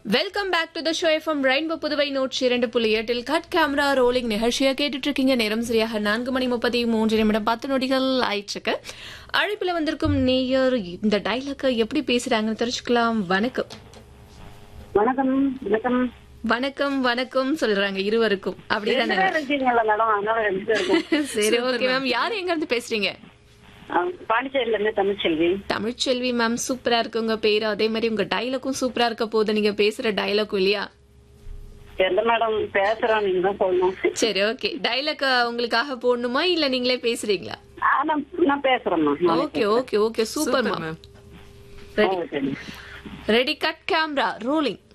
welcome back to the show FM Rainbow Puduvai நூற்றி இரண்டு புள்ளி எட்டில் கட் கேமரா ரோலிங் நிகழ்ச்சியை கேட்டுட்டு இருக்கீங்க நேரம் சரியாக நான்கு மணி முப்பத்தி மூன்று நிமிடம் பத்து நொடிகள் ஆயிடுச்சுக்கு அழைப்புல வந்திருக்கும் நேயர் இந்த டைலாக்க எப்படி பேசுறாங்கன்னு தெரிஞ்சுக்கலாம் வணக்கம் வணக்கம் வணக்கம் வணக்கம் வணக்கம் சொல்றாங்க இருவருக்கும் அப்படிதானே ரெண்டு பேர் இருக்கீங்கல்ல மேடம் அதனால ரெண்டு பேர் இருக்கும் சரி ஓகே மேம் யார் எங்க இருந்து பேசுறீங்க ஆ, பாண்டிச்சேரியில இருந்து தமிழ்ச்செல்வி தமிழ்ச்செல்வி மேம் சூப்பரா இருக்கு உங்க பேரு அதே மாதிரி உங்க டைலாக்கும் சூப்பரா இருக்க போகுது நீங்க பேசுற டைலாக்கும் இல்லையா எந்த மேடம் பேசுறோம் நீங்க தான் சொல்லணும் சரி ஓகே டைலாக் உங்களுக்காக போடணுமா இல்ல நீங்களே பேசுறீங்களா ஆ, நான் நான் பேசுறேம்மா okay okay okay super ma'am okay ready cut camera rolling